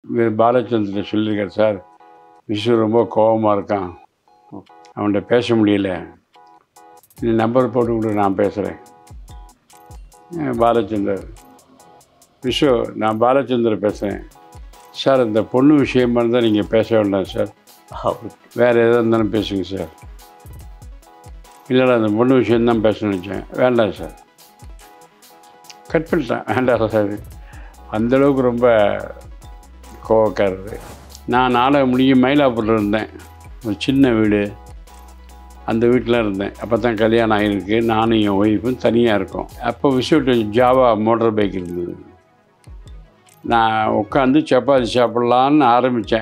இவர் பாலச்சந்திரன் சொல்லியிருக்கார் சார் விசு ரொம்ப கோபமாக இருக்கான் அவன்கிட்ட பேச முடியல நீ நம்பர் போட்டு கொடு நான் பேசுகிறேன் பாலச்சந்தர் விஸ்வ நான் பாலச்சந்தர் பேசுகிறேன் சார் இந்த பொண்ணு விஷயமா இருந்தால் நீங்கள் பேச வேண்டாம் சார் அவருக்கு வேறு எதாக இருந்தாலும் பேசுங்க சார் இல்லைடா அந்த பொண்ணு விஷயம்தான் பேசணும்னு வச்சேன் வேண்டாம் சார் கட் பண்ணிட்டேன் வேண்டாம் சார் அந்தளவுக்கு ரொம்ப கோவக்காரரு நான் நாடகம் முடிஞ்சு மயிலாப்பூரில் இருந்தேன் ஒரு சின்ன வீடு அந்த வீட்டில் இருந்தேன் அப்போ தான் கல்யாணம் ஆகிருக்கு நானும் என் ஒய்ஃபும் தனியாக இருக்கோம் அப்போ விசுவட்டு ஜாவா மோட்டார் பைக் இருந்தது நான் உட்காந்து சப்பாத்தி சாப்பிட்லான்னு ஆரம்பித்தேன்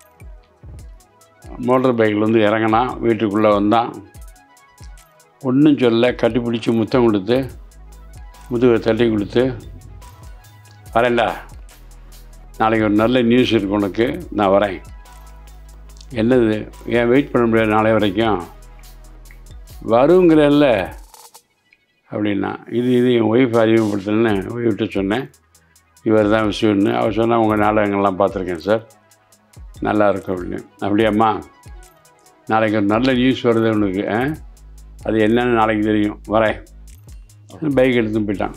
மோட்டர் பைக்கில் வந்து இறங்கினான் வீட்டுக்குள்ளே வந்தான் ஒன்றும் சொல்ல கட்டிப்பிடிச்சி முத்தம் கொடுத்து முதுகை தட்டி கொடுத்து வரேன்டா நாளைக்கு ஒரு நல்ல நியூஸ் இருக்கு உனக்கு நான் வரேன் என்னது ஏன் வெயிட் பண்ண முடியாது நாளை வரைக்கும் வருங்கிறல்ல அப்படின்னா இது இது என் ஒய்ஃப் அறிமுகப்படுத்தணுன்னு ஒய்ஃப்ட்ட சொன்னேன் இவர் தான் விஷயம்னு அவர் சொன்னால் உங்கள் நாடகங்கள்லாம் பார்த்துருக்கேன் சார் நல்லா இருக்கும் அப்படின்னு அப்படியாம்மா நாளைக்கு ஒரு நல்ல நியூஸ் வருது உனக்கு ஆ? அது என்னன்னு நாளைக்கு தெரியும் வரேன் பைக் எடுத்து போயிட்டான்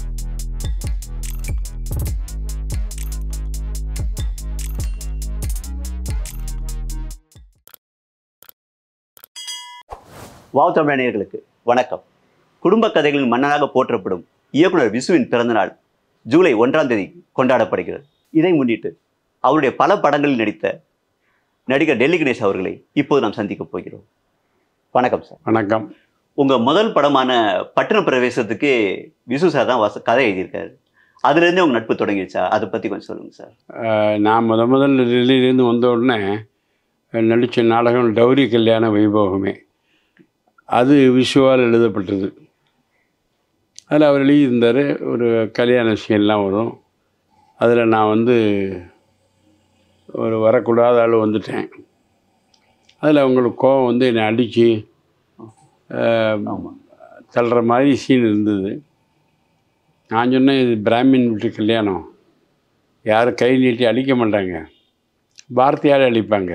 வாவ் தமிழ் நேயர்களுக்கு வணக்கம் குடும்ப கதைகளின் மன்னராக போற்றப்படும் இயக்குனர் விசுவின் பிறந்தநாள் ஜூலை ஒன்றாம் தேதி கொண்டாடப்படுகிறது இதை முன்னிட்டு அவருடைய பல படங்களில் நடித்த நடிகர் டெல்லி கணேஷ் அவர்களை இப்போது நாம் சந்திக்கப் போகிறோம் வணக்கம் சார் வணக்கம் உங்கள் முதல் படமான பட்டண பிரவேசத்துக்கு விசு சார் தான் வச கதை எழுதியிருக்காரு அதுலேருந்தே உங்கள் நட்பு தொடங்கிடுச்சா அதை பற்றி கொஞ்சம் சொல்லுங்கள் சார் அஹ், நான் முத முதல்ல டெல்லியிலேருந்து வந்த உடனே நடித்த நாடகம் டௌரி கல்யாண வைபோகமே அது விஷுவால் எழுதப்பட்டது அதில் அவர் எழுதியிருந்தார் ஒரு கல்யாண சீன்லாம் வரும் அதில் நான் வந்து ஒரு வரக்கூடாத ஆள் வந்துட்டேன் அதில் அவங்களுக்கு கோவம் வந்து என்னை அடித்து ஆமாம் தள்ளுற மாதிரி சீன் இருந்தது நான் சொன்னேன் இது பிராமின் வீட்டு கல்யாணம் யாரும் கை நீட்டி அடிக்க மாட்டாங்க வார்த்தையால் அடிப்பாங்க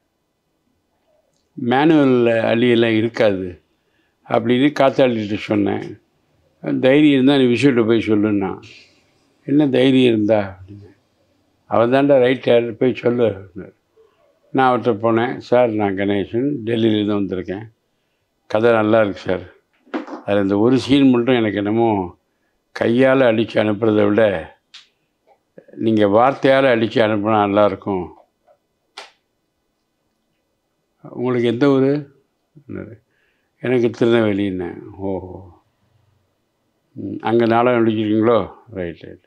மேனுவல் அழியெல்லாம் இருக்காது அப்படின்னு காத்தாடிட்டு சொன்னேன் தைரியம் இருந்தால் நீ விஷயத்தை போய் சொல்லுன்னா என்ன தைரியம் இருந்தா அப்படின்னு அவன் தாண்டா ரைட் போய் சொல்லு அப்படின்னாரு. நான் அவர்கிட்ட போனேன் சார் நான் கணேசன் டெல்லியிலேருந்து வந்திருக்கேன் கதை நல்லா இருக்கு சார் அதில் இந்த ஒரு சீன் மட்டும் எனக்கு என்னமோ கையால் அடித்து அனுப்புறதை விட நீங்கள் வார்த்தையால் அடித்து அனுப்புனா நல்லாயிருக்கும் உங்களுக்கு எந்த ஊர் எனக்கு திருநெல்வேலின்னேன் ஓஹோ அங்கே நாடகம் நடிச்சிருக்கீங்களோ ரைட் ரைட்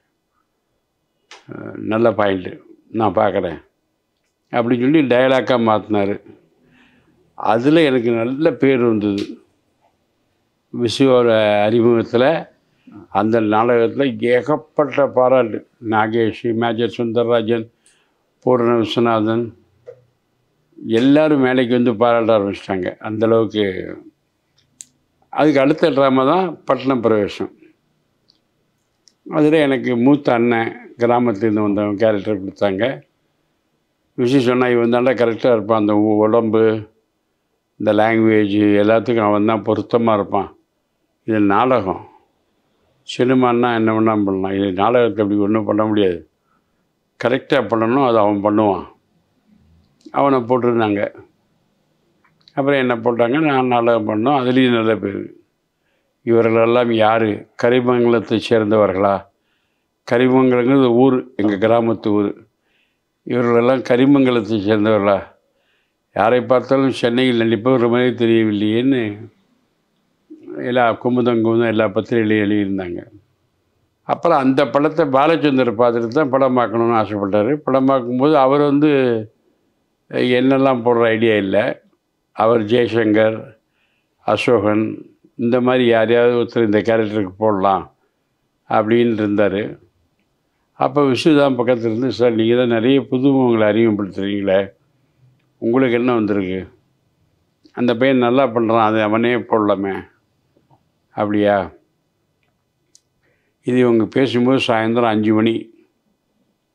நல்ல பாயிண்ட்டு நான் பார்க்குறேன் அப்படின்னு சொல்லி டயலாக்காக மாற்றினார் அதில் எனக்கு நல்ல பேர் வந்தது விசுவோட அறிமுகத்தில் அந்த நாடகத்தில் ஏகப்பட்ட பாராட்டு நாகேஷ் மேஜர் சுந்தரராஜன் பூரண விஸ்வநாதன் எல்லாரும் மேலைக்கு வந்து பாராட்ட ஆரம்பிச்சிட்டாங்க அந்தளவுக்கு அதுக்கு அடுத்த ட்ராமா தான் பட்டணம் பிரவேசம் அதில் எனக்கு மூத்த அண்ணன் கிராமத்துலேருந்து வந்தவன் கேரக்டர் கொடுத்தாங்க விஷயம் சொன்னால் இவன் தாண்டா கரெக்டாக இருப்பான் அந்த உ- உடம்பு இந்த லாங்குவேஜ் எல்லாத்துக்கும் அவன் தான் பொருத்தமாக இருப்பான் இது நாடகம் சினிமான்னா என்ன வேணா பண்ணலாம் இது நாடகத்தை அப்படி ஒன்றும் பண்ண முடியாது கரெக்டாக பண்ணணும் அது அவன் பண்ணுவான் அவனை போட்டிருந்தாங்க அப்புறம் என்ன போட்டாங்க நான் நாடகம் பண்ணோம் அதுலேயும் நல்ல பேர் இவர்களெல்லாம் யார் கரிமங்கலத்தை சேர்ந்தவர்களா கரிமங்கலங்கிறது ஊர் எங்கள் கிராமத்து ஊர் இவர்களெல்லாம் கரிமங்கலத்தை சேர்ந்தவர்களா யாரை பார்த்தாலும் சென்னையில் நடிப்பவர் மாதிரி தெரியவில்லையேன்னு எல்லா குமுதம் குமுதம் எல்லா பத்திரிகையிலையும் எழுதியிருந்தாங்க அப்புறம் அந்த படத்தை பாலச்சந்தர் பார்த்துட்டு தான் படம் பார்க்கணுன்னு ஆசைப்பட்டார் படம் பார்க்கும்போது அவர் வந்து என்னெல்லாம் போடுற ஐடியா இல்லை அவர் ஜெய்சங்கர் அசோகன் இந்த மாதிரி யாரையாவது ஒருத்தர் இந்த கேரக்டருக்கு போடலாம் அப்படின்னு இருந்தார் அப்போ விஷ்ணு தான் பக்கத்தில் இருந்து சார் நீங்கள் தான் நிறைய புதுமுகங்களை அறிமுகப்படுத்துறீங்களே உங்களுக்கு என்ன வந்திருக்கு அந்த பையன் நல்லா பண்ணுறான் அது அவனே போடலாமே அப்படியா இது இவங்க பேசும்போது சாயந்தரம் அஞ்சு மணி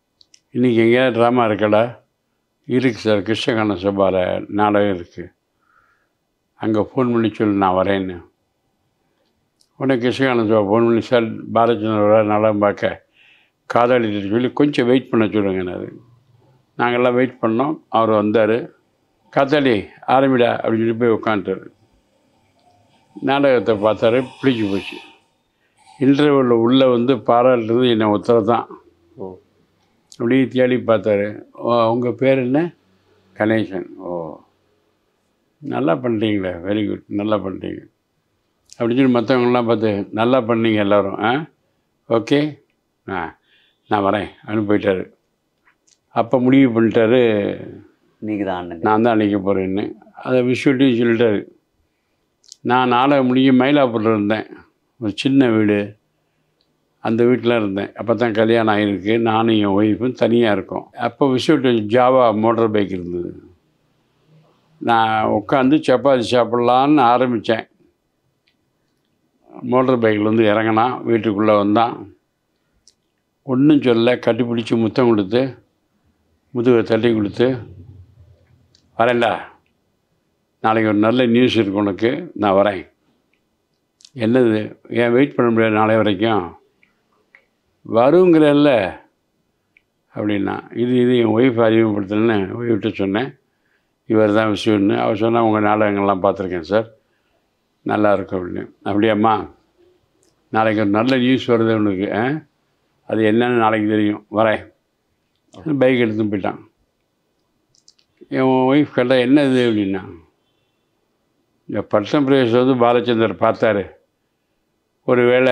இன்றைக்கி எங்கேயாவது ட்ராமா இருக்கடா இருக்குது சார் கிருஷ்ணகான சபாவில் நாடகம் இருக்குது அங்கே ஃபோன் பண்ணி சொல்லு நான் வரேன்னு உடனே கிருஷ்ணகான சபா ஃபோன் பண்ணி சார் பாலச்சந்திரன் வர நாடகம் பார்க்க காதாடிட்டு சொல்லி கொஞ்சம் வெயிட் பண்ண சொல்லுங்க அது நாங்கள்லாம் வெயிட் பண்ணோம் அவர் வந்தார் காத்தாடி ஆரம்பிடா அப்படின்னு சொல்லி போய் உட்காந்துட்டாரு நாடகத்தை பார்த்தாரு பிடிச்சி போச்சு இன்டர்வலில் உள்ளே வந்து பாராட்டுறது என்னை ஒருத்தரை தான் ஓ அப்படியே தேடி பார்த்தாரு ஓ உங்கள் பேர் என்ன கணேசன் ஓ நல்லா பண்ணுறீங்களே வெரி குட் நல்லா பண்ணுறீங்க அப்படின்னு சொல்லி மற்றவங்களாம் பார்த்து நல்லா பண்ணீங்க எல்லோரும் ஆ ஓகே ஆ நான் வரேன் அப்படின்னு போயிட்டாரு அப்போ முடிவு பண்ணிட்டாரு நீங்கள் தான் அண்ணன் நான் தான் அன்றைக்கி போகிறேன்னு அதை விஷுவல்ட்டையும் சொல்லிட்டாரு நான் நாடகம் முடிஞ்சு மயிலாப்பூரில் இருந்தேன் ஒரு சின்ன வீடு அந்த வீட்டில் இருந்தேன் அப்போ தான் கல்யாணம் ஆகிருக்கு நானும் என் ஒய்ஃபும் தனியாக இருக்கோம் அப்போ விஷுவல்ட்டு ஜாவா மோட்டார் பைக் இருந்தது நான் உட்காந்து சப்பாத்தி சாப்பிட்லான்னு ஆரம்பித்தேன் மோட்டார் பைக்கில் வந்து இறங்கினா வீட்டுக்குள்ளே வந்தான் ஒன்றும் சொல்ல கட்டிப்பிடிச்சி முத்தம் கொடுத்து முதுகை தட்டி கொடுத்து வரேன்டா நாளைக்கு ஒரு நல்ல நியூஸ் இருக்கு உனக்கு நான் வரேன் என்னது ஏன் வெயிட் பண்ண முடியாது நாளை வரைக்கும் வருங்கிறல்ல அப்படின்னா இது இது என் ஒய்ஃப் அறிமுகப்படுத்தலன்னு ஒய்ஃப்ட்ட சொன்னேன் இவர் தான் விஷயம்னு அவர் சொன்னால் உங்கள் நாடகங்கள்லாம் பார்த்துருக்கேன் சார் நல்லா இருக்கும் அப்படின்னு அப்படியாம்மா நாளைக்கு ஒரு நல்ல நியூஸ் வருது உனக்கு ஆ அது என்னன்னு நாளைக்கு தெரியும் வரேன் பைக் எடுத்துன்னு போயிட்டான் என் ஒய்ஃப் கேட்டால் என்ன இது அப்படின்னா இந்த பட்டம் பிரதேசம் வந்து பாலச்சந்தர் பார்த்தாரு ஒருவேளை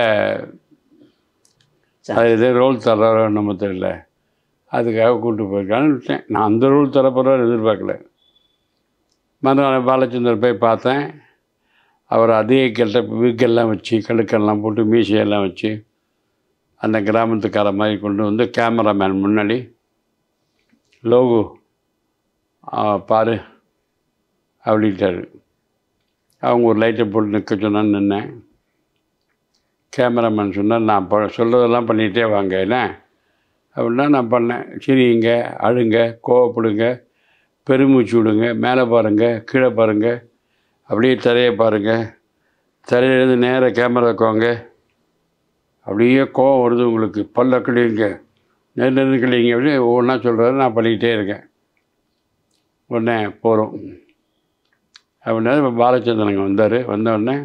அது எதோ ரோல் தர்றாரோ நம்ம தெரியல அதுக்காக கூப்பிட்டு போயிருக்கான்னு விட்டேன் நான் அந்த ரோல் தரப்போகிறார் எதிர்பார்க்கல மறுநாள் பாலச்சந்தர் போய் பார்த்தேன் அவர் அதே கெட்ட விக்கெல்லாம் வச்சு கழுக்கெல்லாம் போட்டு மீசையெல்லாம் வச்சு அந்த கிராமத்துக்கார மாதிரி கொண்டு வந்து கேமராமேன் முன்னாடி லோகு பாரு அப்படின்ட்டாரு அவங்க ஒரு லைட்டை போட்டு நிற்க சொன்னான்னு நின்னேன் கேமராமேன் சொன்னார் நான் ப சொல்கிறதெல்லாம் பண்ணிகிட்டே வாங்க என்ன அப்படின்னா நான் பண்ணேன் சிரிங்க அழுங்க கோவப்படுங்க பெருமூச்சு விடுங்க மேலே பாருங்கள் கீழே பாருங்கள் அப்படியே தரையை பாருங்கள் தரையிலேருந்து நேராக கேமராக்கு வாங்க அப்படியே கோவம் வருது உங்களுக்கு பல்ல கிளியுங்க நேர் நேரம் கிளியுங்க அப்படி ஒவ்வொன்றா சொல்கிறாரு நான் பண்ணிக்கிட்டே இருக்கேன் உடனே போகிறோம் அப்படின்னா இப்போ பாலச்சந்திரனுங்க வந்தார் வந்த உடனே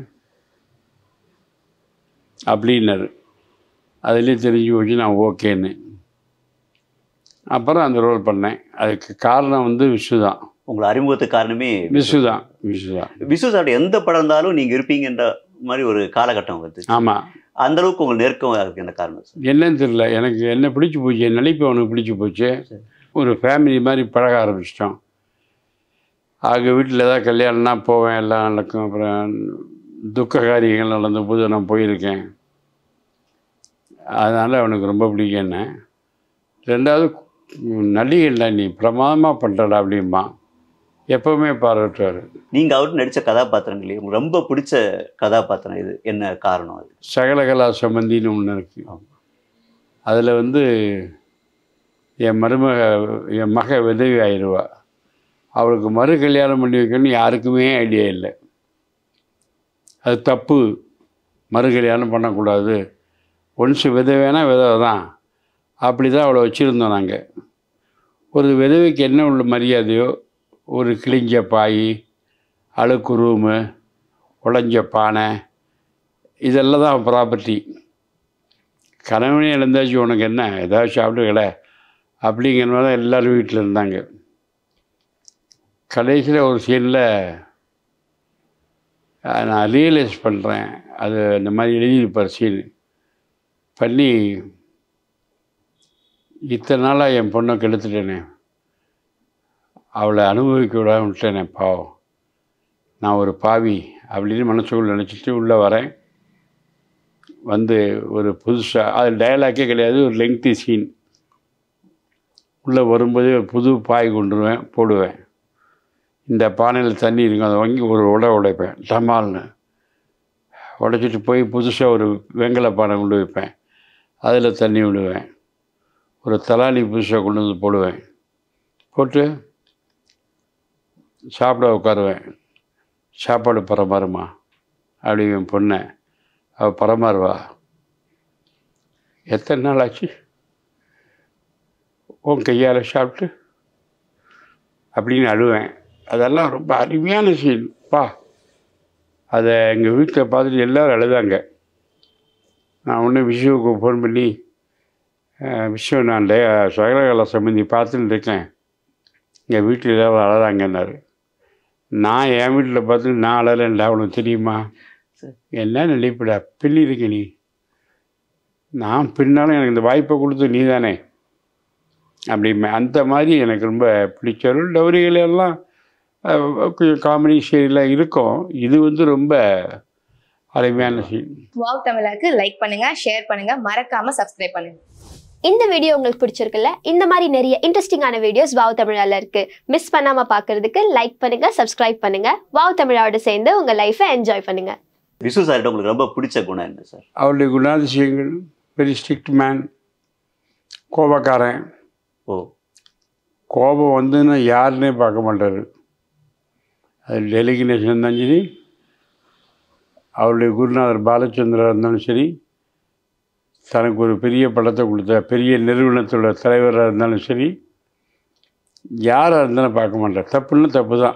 அப்படின்னாரு அதுலேயும் தெரிஞ்சு போச்சு நான் ஓகேன்னு அப்புறம் அந்த ரோல் பண்ணேன் அதுக்கு காரணம் வந்து விசு தான் உங்களை அறிமுகத்துக்கு காரணமே விசு தான் விசு தான் விசு சார் எந்த படம் இருந்தாலும் நீங்கள் இருப்பீங்கன்ற மாதிரி ஒரு காலகட்டம் வருது ஆமாம் அந்த அளவுக்கு உங்களுக்கு நெருக்கம் இருக்கு என்ன காரணம் சார் என்னன்னு தெரியல எனக்கு என்ன பிடிச்சி போச்சு என் நடிப்பு அவனுக்கு பிடிச்சி போச்சு சரி. ஒரு ஃபேமிலி மாதிரி பழக ஆரம்பிச்சிட்டோம் ஆக வீட்டில் ஏதாவது கல்யாணம்னா போவேன் எல்லாம் நடக்கும் அப்புறம் துக்க காரியங்கள் நடந்த போது நான் போயிருக்கேன் அதனால் அவனுக்கு ரொம்ப பிடிக்கும் என்ன ரெண்டாவது நடிகை நீ பிரமாதமாக பண்ணுறடா அப்படிம்பா எப்போவுமே பாராட்டுவார் நீங்கள் அவர்கிட்ட நடித்த கதாபாத்திரங்களே உங்களுக்கு ரொம்ப பிடிச்ச கதாபாத்திரம் இது என்ன காரணம் அது சகலகலா சம்பந்தின்னு ஒன்று இருக்குது அதில் வந்து என் மருமக என் மக விதவி ஆயிடுவா அவளுக்கு மறு கல்யாணம் பண்ணி வைக்கணும்னு யாருக்குமே ஐடியா இல்லை அது தப்பு மறு கல்யாணம் பண்ணக்கூடாது ஒன்ஸ் விதவைனா விதவை தான் அப்படி தான் அவளை வச்சுருந்தோம் நாங்கள் ஒரு விதவைக்கு என்ன உள்ள மரியாதையோ ஒரு கிழிஞ்ச பாய் அழுக்கு ரூமு உடைஞ்ச பானை இதெல்லாம் தான் ப்ராப்பர்ட்டி கணவனே இழந்தாச்சு உனக்கு என்ன ஏதாவது சாப்பிட்டுக்கல அப்படிங்கிற மாதிரி தான் எல்லோரும் வீட்டில் இருந்தாங்க கடைசியில் ஒரு சீனில் நான் ரியலைஸ் பண்ணுறேன் அது இந்த மாதிரி எழுதியிருப்பார் சீன் பண்ணி இத்தனை நாளாக என் பொண்ணை கெடுத்துட்டேனே அவளை அனுபவிக்க விடாம விட்டேனே பாவம் நான் ஒரு பாவி அப்படின்னு மனசுக்குள்ள நினச்சிட்டு உள்ளே வரேன் வந்து ஒரு புதுசாக அது டயலாக்கே கிடையாது ஒரு லெங்க்தி சீன் உள்ளே வரும்போதே ஒரு புது பாய் கொண்டுருவேன் போடுவேன் இந்த பானையில் தண்ணி இருக்கும் அதை வாங்கி ஒரு உடை உடைப்பேன் டமால்னு உடைச்சிட்டு போய் புதுசாக ஒரு வெங்கல பானை கொண்டு வைப்பேன் அதில் தண்ணி விடுவேன் ஒரு தலாலி புதுசாக கொண்டு வந்து போடுவேன் போட்டு சாப்பிட உட்காருவேன் சாப்பாடு பரமாறுமா அப்படி என் பொண்ணை அவள் பரமாறுவா எத்தனை நாள் ஆச்சு உன் கையால் சாப்பிட்டு அப்படின்னு அழுவேன் அதெல்லாம் ரொம்ப அருமையான சீன் பா அதை எங்கள் வீட்டில் பார்த்துட்டு எல்லோரும் அழுதாங்க நான் உடனே விஷுவுக்கு ஃபோன் பண்ணி அஹ், விஷு நான் டே சகலகலா சம்பந்தி பார்த்துட்டு இருக்கேன் எங்கள் வீட்டில் எல்லோரும் அழறாங்கன்னாரு நான் என் வீட்டில் பார்த்துட்டு நான் அழறேன்டா உனக்கு தெரியுமா சரி. என்ன நினைப்படா பிள்ளி இருக்க நீ நான் பின்னாலும் எனக்கு இந்த வாய்ப்பை கொடுத்து நீ தானே அப்படிமே அந்த மாதிரி எனக்கு ரொம்ப பிடிச்ச டவுரிகள் எல்லாம் அஹ், கொஞ்சம் காமெடி சீரியெலாம் இருக்கும் இது வந்து ரொம்ப அருமையான சீன் வாவ் தமிழாக்கு லைக் பண்ணுங்க ஷேர் பண்ணுங்க மறக்காம சப்ஸ்கிரைப் பண்ணுங்க இந்த வீடியோ உங்களுக்கு பிடிச்சிருக்குல்ல இந்த மாதிரி நிறைய இன்ட்ரெஸ்டிங்கான வீடியோஸ் வாவ் தமிழால இருக்கு மிஸ் பண்ணாம பார்க்கிறதுக்கு லைக் பண்ணுங்க சப்ஸ்கிரைப் பண்ணுங்க வாவ் தமிழாவோட சேர்ந்து உங்க லைஃபை என்ஜாய் பண்ணுங்க விசு சார்கிட்ட உங்களுக்கு ரொம்ப பிடிச்ச குணம் என்ன சார் அவருடைய குணாதிசயங்கள் வெரி ஸ்ட்ரிக்ட் மேன் கோபக்காரன் ஓ கோபம் வந்துன்னா யாருன்னே பார்க்க மாட்டார் அது டெலிகினேஷன் இருந்தாலும் சரி அவருடைய குருநாதர் பாலச்சந்திரா இருந்தாலும் சரி தனக்கு ஒரு பெரிய படத்தை கொடுத்த பெரிய நிறுவனத்தோட தலைவராக இருந்தாலும் சரி யாராக இருந்தாலும் பார்க்க மாட்டார் தப்புன்னா தப்பு தான்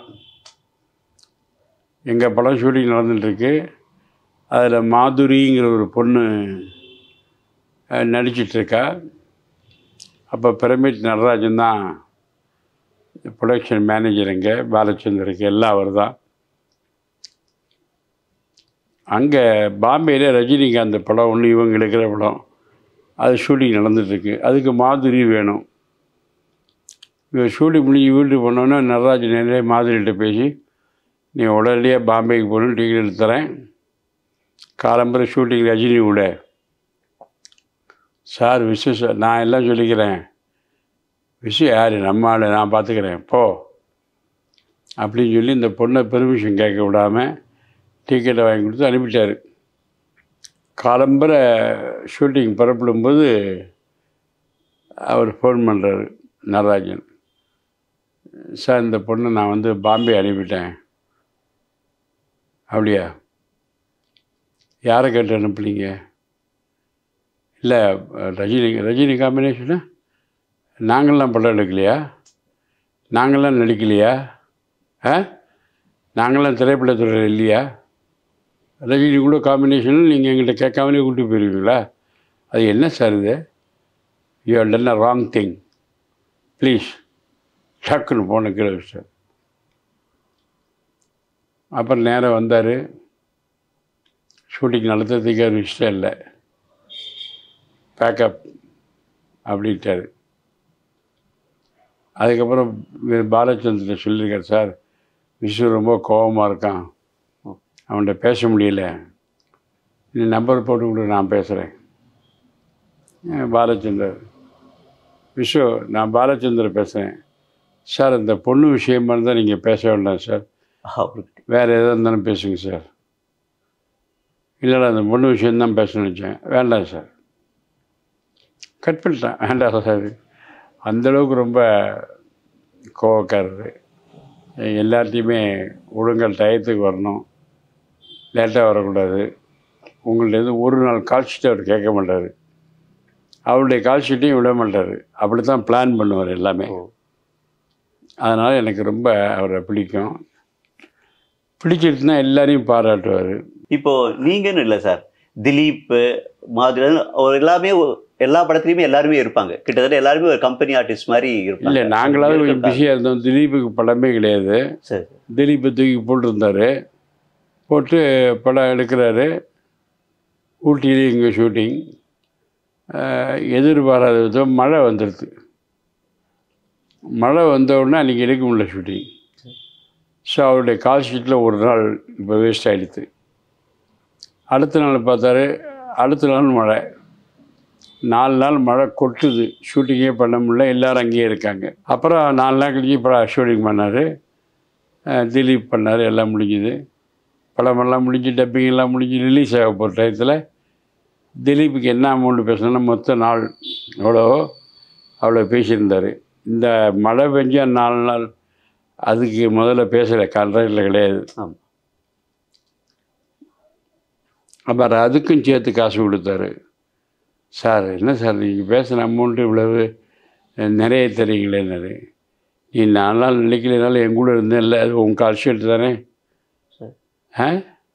எங்கள் படம் ஷூட்டிங் நடந்துட்டுருக்கு அதில் மாதுரிங்கிற ஒரு பொண்ணு அஹ், நடிச்சிட்டு இருக்கா அப்போ பிரமிட் நடராஜன் தான் ப்ரொடக்ஷன் மேனேஜர் இங்கே பாலச்சந்தருக்கு எல்லாம் அவர் தான் அங்கே பாம்பேயில் ரஜினிகாந்த் படம் ஒன்று இவங்க எடுக்கிற படம் அது ஷூட்டிங் நடந்துட்டுருக்கு அதுக்கு மாதுரி வேணும் இவர் ஷூட்டிங் முடிஞ்சு வீட்டுக்கு போனோன்னே நடராஜன் நேரே மாதிரிகிட்ட பேசி நீ உடனடியாக பாம்பேக்கு போகணும் டிக்கெட் எடுத்து தரேன் காலம்பரை ஷூட்டிங் ரஜினி விட சார் விசு சார் நான் எல்லாம் சொல்லிக்கிறேன் விசு யார் நம்ம ஆளு நான் பார்த்துக்கிறேன் போ அப்படின்னு சொல்லி இந்த பொண்ணை பெர்மிஷன் கேட்க விடாமல் டிக்கெட்டை வாங்கி கொடுத்து அனுப்பிட்டார் காலம்பரை ஷூட்டிங் புறப்படும்போது அவர் ஃபோன் பண்ணுறாரு நடராஜன் சார் இந்த பொண்ணை நான் வந்து பாம்பே அனுப்பிட்டேன் அப்படியா யாரை கேட்டு அனுப்புனீங்க இல்லை ரஜினி ரஜினி காம்பினேஷனா நாங்கள்லாம் படம் எடுக்கலையா நாங்கள்லாம் நடிக்கலையா ஆ நாங்களாம் திரைப்படத்துறையில் இல்லையா ரஜினி கூட காம்பினேஷனில் நீங்கள் எங்கள்கிட்ட கேட்காமலே கூட்டி போயிருவீங்களா அது என்ன சார் இது you are done a wrong thing please டக்குன்னு போன கீழே சார் அப்புறம் நேரம் வந்தார் ஷூட்டிங் நடத்துறதுக்கு அவர் இஷ்டம் இல்லை பேக்கப் அப்படின்ட்டாரு அதுக்கப்புறம் இவர் பாலச்சந்திரன் சொல்லியிருக்கார் சார் விஷ்ணு ரொம்ப கோபமாக இருக்கான் அவன்கிட்ட பேச முடியல நீ நம்பர் போட்டு கொடு நான் பேசுகிறேன் பாலச்சந்தர் விஷ்ணு நான் பாலச்சந்தர் பேசுகிறேன் சார் இந்த பொண்ணு விஷயமா இருந்தால் நீங்கள் பேச வேண்டாம் சார் அவருக்கு வேறு எதாக இருந்தாலும் பேசுங்க சார் இல்லைடா அந்த பொண்ணு விஷயம்தான் பேசணும்னு நினச்சேன் வேண்டாம் சார் கட் பண்ணிட்டேன் வேண்டாம் சார் அந்தளவுக்கு ரொம்ப கோவக்காரரு எல்லாத்தையுமே ஒழுங்கல் டயத்துக்கு வரணும் லேட்டாக வரக்கூடாது உங்கள்ட்ட ஒரு நாள் கால் ஷீட் அவர் கேட்க மாட்டார் அவருடைய கால் ஷீட்டையும் விட மாட்டார் அப்படி தான் பிளான் பண்ணுவார் எல்லாமே ஓ. அதனால் எனக்கு ரொம்ப அவரை பிடிக்கும் பிடிச்சிருச்சுன்னா எல்லாரையும் பாராட்டுவார் இப்போ நீங்கன்னு இல்லை சார் திலீப் மாதிரி ஒரு எல்லாமே ஒரு- எல்லா படத்துலையுமே எல்லாருமே இருப்பாங்க கிட்டத்தட்ட எல்லாருமே ஒரு கம்பெனி ஆர்டிஸ்ட் மாதிரி இருப்பாங்க இல்லை நாங்களாவது கொஞ்சம் இருக்கா? பிஸியாக இருந்தோம் திலீப்புக்கு படமே கிடையாது சரி திலீப்பை தூக்கி போட்டிருந்தாரு போட்டு படம் எடுக்கிறாரு ஊட்டியிலே இங்கே ஷூட்டிங் எதிர்பாராத விதம் மழை வந்துடுது மழை வந்த உடனே அன்றைக்கி எடுக்க முடியல ஷூட்டிங் ஸோ அவருடைய கால் ஷீட்டில் ஒரு நாள் இப்போ வேஸ்ட் ஆகிடுது அடுத்த நாள் பார்த்தாரு அடுத்த நாள் மழை நாலு நாள் மழை கொட்டுது ஷூட்டிங்கே பண்ண முடியல எல்லாரும் அங்கேயே இருக்காங்க அப்புறம் நாலு நாள் கழிச்சு படம் ஷூட்டிங் பண்ணார் திலீப் பண்ணார் எல்லாம் முடிஞ்சுது படமெல்லாம் முடிஞ்சு டப்பிங் எல்லாம் முடிஞ்சு ரிலீஸ் ஆக போகிற டயத்தில் திலீப்புக்கு என்ன அமௌண்ட் பேசணும்னா மொத்த நாள் எவ்வளோ அவ்வளோ பேசியிருந்தார் இந்த மழை பெஞ்சா நாலு நாள் அதுக்கு முதல்ல பேசலை கான்ட்ராக்டில் கிடையாது ஆமா. அப்புறம் அதுக்கும் சேர்த்து காசு கொடுத்தாரு சார் என்ன சார் நீங்கள் பேசுகிற அமௌண்ட்டு இவ்வளவு அஹ், நிறைய தரீங்களேன்னாரு நீ நாலு நாள் நினைக்கலனாலும் என் கூட இருந்தேன்ல அது உன் கால் ஷீட் தானே சரி. ஆ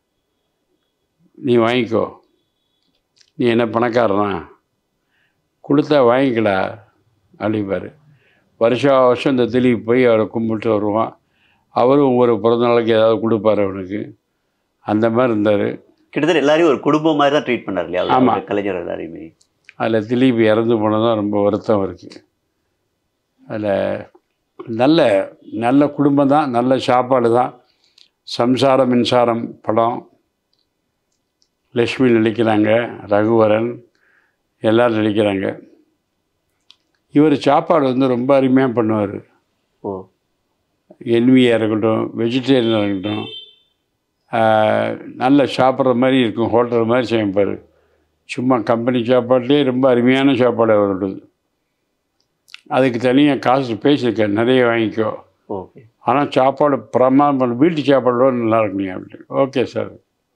நீ வாங்கிக்கோ நீ என்ன பணக்காரனா கொடுத்தா வாங்கிக்கடா அப்படிப்பாரு வருஷா வருஷம் இந்த திலீப் போய் அவரை கும்பிட்டு வருவான் அவரும் ஒவ்வொரு பிறந்த நாளைக்கு ஏதாவது கொடுப்பாரு அவனுக்கு அந்த மாதிரி இருந்தார் கிட்டத்தட்ட எல்லாரையும் ஒரு குடும்பம் மாதிரி தான் ட்ரீட் பண்ணார் இல்லையா ஆமா. அவர் கலைஞர் எல்லாரையுமே அதில் திலீப் இறந்து போனதான் ரொம்ப வருத்தம் இருக்குது அதில் நல்ல நல்ல குடும்பம் தான் நல்ல சாப்பாடு தான் சம்சார மின்சாரம் படம் லக்ஷ்மி நடிக்கிறாங்க ரகுவரன் எல்லோரும் நடிக்கிறாங்க இவர் சாப்பாடு வந்து ரொம்ப அருமையாக பண்ணுவார் ஓ என்வியாக இருக்கட்டும் வெஜிடேரியனாக இருக்கட்டும் ஆஹ், நல்ல சாப்பிட்ற மாதிரி இருக்கும் ஹோட்டல் மாதிரி சமைப்பார் சும்மா கம்பெனி சாப்பாட்லேயே ரொம்ப அருமையான சாப்பாடு அவரோடது அதுக்கு தனியாக காசு பேசியிருக்கேன் நிறைய வாங்கிக்கோ ஓகே ஆனால் சாப்பாடு பிரமாதம் வீட்டு சாப்பாடோட நல்லா இருக்குங்க அப்படின்னு ஓகே சார்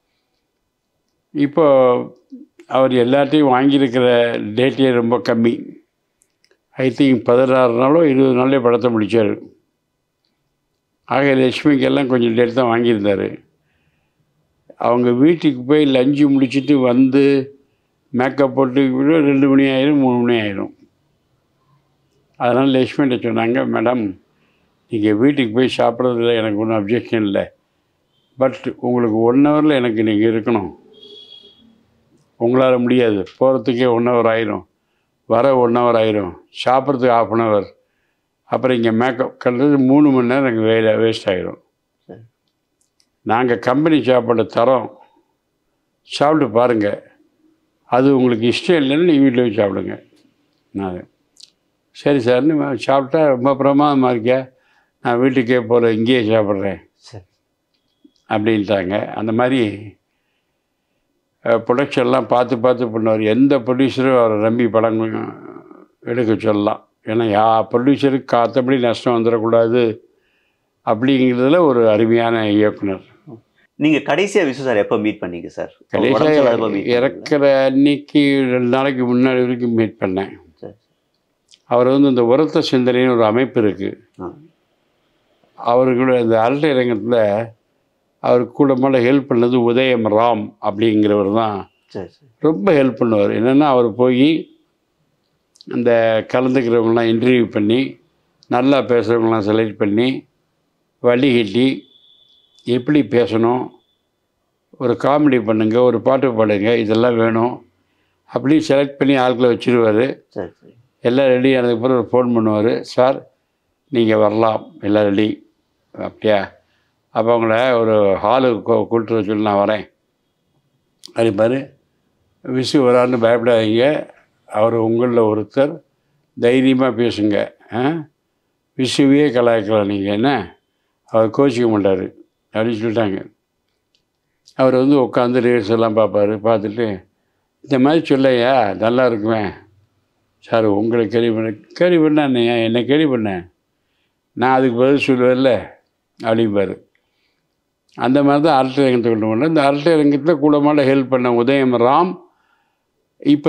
இப்போ அவர் எல்லாத்தையும் வாங்கியிருக்கிற டேட்டே ரொம்ப கம்மி ஐ திங்க் பதினாறு நாளோ இருபது நாளே படத்தை முடித்தார் ஆக லட்சுமிக்கெல்லாம் கொஞ்சம் டேட் தான் வாங்கியிருந்தார் அவங்க வீட்டுக்கு போய் லஞ்சு முடிச்சுட்டு வந்து மேக்கப் போட்டு விட ரெண்டு மணி ஆயிரும் மூணு மணி ஆயிரும் அதனால் லட்சுமிகிட்ட சொன்னாங்க மேடம் நீங்கள் வீட்டுக்கு போய் சாப்பிட்றதுல எனக்கு ஒன்றும் அப்ஜெக்ஷன் இல்லை பட் உங்களுக்கு ஒன் ஹவரில் எனக்கு நீங்கள் இருக்கணும் உங்களால் முடியாது போகிறதுக்கே ஒன் ஹவர் ஆயிரும் வர ஒன் ஹவர் ஆயிரும் சாப்பிட்றதுக்கு ஆஃப் அன் ஹவர் அப்புறம் இங்கே மேக்கப் கண்டது மூணு மணி நேரம் எனக்கு வேலை வேஸ்ட் ஆயிரும் சரி. நாங்கள் கம்பெனி சாப்பாடு தரோம் சாப்பிட்டு பாருங்கள் அது உங்களுக்கு இஷ்டம் இல்லைன்னு நீ வீட்டில் போய் சாப்பிடுங்க நான் சரி சார்னு சாப்பிட்டா ரொம்ப பிரமாதமாக இருக்கே நான் வீட்டுக்கே போகிற இங்கேயே சாப்பிட்றேன் சரி அப்படின்ட்டாங்க அந்த மாதிரி ப்ரொடக்ஷன்லாம் பார்த்து பார்த்து பண்ணுவார் எந்த ப்ரொடியூசரும் அவரை நம்பி படம் எடுக்க சொல்லலாம் ஏன்னா யா ப்ரொடியூசருக்கு காத்தபடி நஷ்டம் வந்துடக்கூடாது அப்படிங்கிறதுல ஒரு அருமையான இயக்குனர் நீங்க கடைசியா விசு சார் எப்போ மீட் பண்ணீங்க சார் அவர் உடம்பு சரியில்லாத எப்போ கடைசியாக meet பண்ணீங்க? இறக்குற அன்னைக்கு ரெண்டு நாளைக்கு முன்னாடி வரைக்கும் மீட் பண்ணேன் சரி அவர் வந்து இந்த உரத்த சிந்தனைன்னு ஒரு அமைப்பு இருக்குது ஆ. அவர்களோட இந்த அரட்டை ரங்கத்தில் அவர் கூட மேலே ஹெல்ப் பண்ணது உதயம் ராம் அப்படிங்கிறவர் தான் சரி சரி ரொம்ப ஹெல்ப் பண்ணுவார் என்னென்னா அவர் போய் அந்த கலந்துக்கிறவங்களாம் இன்டர்வியூ பண்ணி நல்லா பேசுகிறவங்களாம் செலக்ட் பண்ணி வழிகட்டி எப்படி பேசணும் ஒரு காமெடி பண்ணுங்க ஒரு பாட்டு பாடுங்க இதெல்லாம் வேணும் அப்படி செலக்ட் பண்ணி ஆட்களை வச்சுருவார் சரி சரி எல்லாம் ரெடி ஆனதுக்கப்புறம் ஒரு ஃபோன் பண்ணுவார் சார் நீங்கள் வரலாம் எல்லாம் ரெடி அப்படியா அப்போ அவங்கள ஒரு ஹாலுக்கு கூ- கூட்டிட்டு வர சொல்லி நான் வரேன் அப்படிப்பாரு விசு வரான்னு பயப்படாதீங்க அவர் உங்களில் ஒருத்தர் தைரியமாக பேசுங்க ஆ விசுவையே கலாய்க்கலாம் நீங்கள் என்ன அவர் கோச்சிக்க மாட்டார் அப்படின்னு சொல்லிட்டாங்க அவர் வந்து உட்காந்து ரீல்ஸ் எல்லாம் பார்ப்பாரு பார்த்துட்டு இந்த மாதிரி சொல்லையா நல்லா இருக்குமே சார் உங்களை கேள்வி பண்ண கேள்வி பண்ண என்ன கேள்வி பண்ணேன் நான் அதுக்கு பதில் சொல்லுவேன்ல அப்படிம்பாரு அந்த மாதிரி தான் அரட்டை ரங்கத்தை கொண்டு போனேன் இந்த அரட்டை ரங்கத்தில் கூடமாட ஹெல்ப் பண்ண உதயம் ராம் இப்போ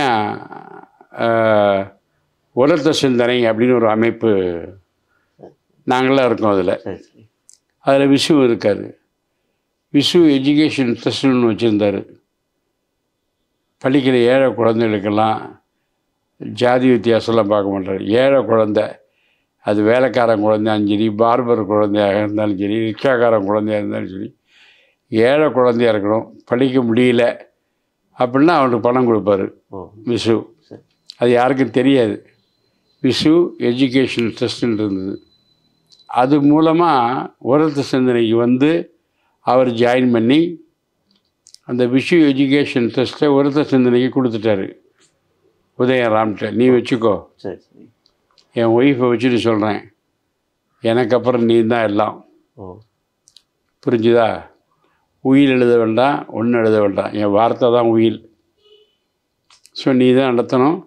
தனியாக உரத்த சிந்தனை அப்படின்னு ஒரு அமைப்பு நாங்களாம் இருக்கோம் அதில் சரி சரி அதில் விசு இருக்கார் விசு எஜுகேஷன் ட்ரஸ்ட்னு வச்சுருந்தார் படிக்கிற ஏழை குழந்தைகளுக்கெல்லாம் ஜாதி வித்தியாசம்லாம் பார்க்க மாட்டார் ஏழை குழந்தை அது வேலைக்காரன் குழந்தையாலும் சரி பார்பர் குழந்தையாக இருந்தாலும் சரி ரிக்ஷாக்காரன் குழந்தையாக இருந்தாலும் சரி ஏழை குழந்தையா இருக்கணும் படிக்க முடியல அப்படின்னா அவனுக்கு பணம் கொடுப்பாரு ஓ விசு சரி அது யாருக்கும் தெரியாது விசு எஜுகேஷன் ட்ரஸ்ட்னு இருந்தது அது மூலமாக உரத்து சிந்தனைக்கு வந்து அவர் ஜாயின் பண்ணி அந்த விஷு எஜுகேஷன் ட்ரஸ்ட்டை உரத்த சிந்தனைக்கு கொடுத்துட்டாரு உதயராம்கிட்ட நீ வச்சுக்கோ சரி சரி என் ஒய்ஃபை வச்சுட்டு சொல்கிறேன் எனக்கு அப்புறம் நீ தான் எல்லாம் ஓ புரிஞ்சுதா உயில் எழுத வேண்டாம் ஒன்று எழுத வேண்டாம் என் வார்த்தை தான் உயில் ஸோ நீ தான் நடத்தணும்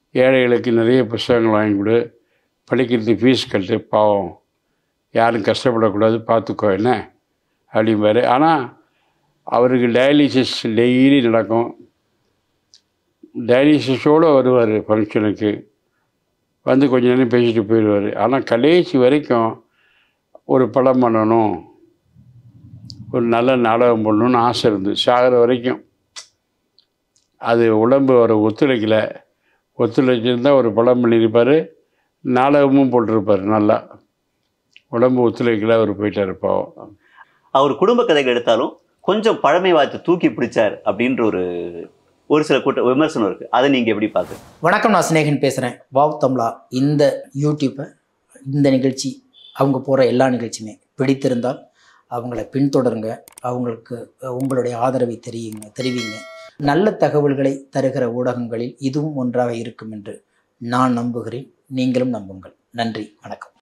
ஏழைகளுக்கு நிறைய புஸ்தகங்கள் வாங்கி கொடு படிக்கிறதுக்கு ஃபீஸ் கட்டு பாவம் யாரும் கஷ்டப்படக்கூடாது பார்த்துக்கோ என்ன அப்படிம்பாரு ஆனால் அவருக்கு டயாலிசிஸ் டெய்லி நடக்கும் டயாலிசிஸோடு வருவார் ஃபங்க்ஷனுக்கு வந்து கொஞ்ச நேரம் பேசிட்டு போயிடுவார் ஆனால் கடைசி வரைக்கும் ஒரு படம் பண்ணணும் ஒரு நல்ல நாடகம் பண்ணணும்னு ஆசை இருந்து சாகிற வரைக்கும் அது உடம்பு அவரை ஒத்துழைக்கலை ஒத்துழைச்சிருந்தா ஒரு படம் பண்ணியிருப்பார் நாடகமும் போட்டிருப்பார் நல்லா உடம்பு ஒத்துழைக்கல அவர் போயிட்டார் பாவம் அவர் குடும்ப கதைகள் எடுத்தாலும் கொஞ்சம் பழமை வாய்த்து தூக்கி பிடிச்சார் அப்படின்ற ஒரு ஒரு சில கூட்ட விமர்சனம் இருக்கு அதை நீங்க எப்படி பார்க்குறீங்க வணக்கம் நான் சிநேகன் பேசுகிறேன் வாவ் தமிழா இந்த யூடியூப்பை இந்த நிகழ்ச்சி அவங்க போகிற எல்லா நிகழ்ச்சியுமே பிடித்திருந்தால் அவங்கள பின்தொடருங்க அவங்களுக்கு அஹ், உங்களுடைய ஆதரவை தெரியுங்க தெரிவிங்க நல்ல தகவல்களை தருகிற ஊடகங்களில் இதுவும் ஒன்றாக இருக்கும் என்று நான் நம்புகிறேன் நீங்களும் நம்புங்கள் நன்றி வணக்கம்